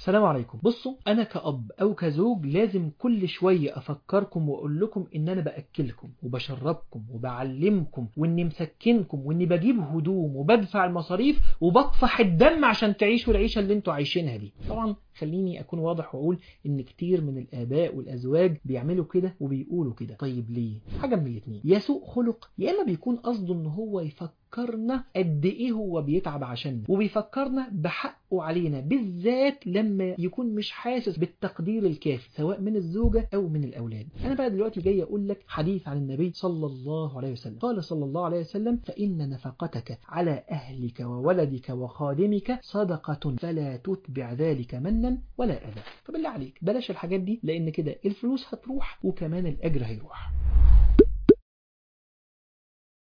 السلام عليكم بصوا انا كأب او كزوج لازم كل شوية افكركم واقول لكم ان انا باكلكم وبشربكم وبعلمكم واني مسكنكم واني بجيب هدوم وبدفع المصاريف وبطفح الدم عشان تعيشوا العيشة اللي انتوا عايشينها دي طبعا خليني اكون واضح واقول ان كتير من الاباء والازواج بيعملوا كده وبيقولوا كده طيب ليه حاجة من الاتنين يا سوء خلق يا اما بيكون قصده ان هو يفكرنا قد ايه هو بيتعب عشاننا وبيفكرنا بحقه علينا بالذات لما يكون مش حاسس بالتقدير الكافي سواء من الزوجة او من الاولاد انا بقى دلوقتي جاي اقول لك حديث عن النبي صلى الله عليه وسلم قال صلى الله عليه وسلم فان نفقتك على اهلك وولدك وخادمك صدقة فلا تتبع ذلك منا ولا اذى فبالله عليك بلاش الحاجات دي لان كده الفلوس هتروح وكمان الاجر هيروح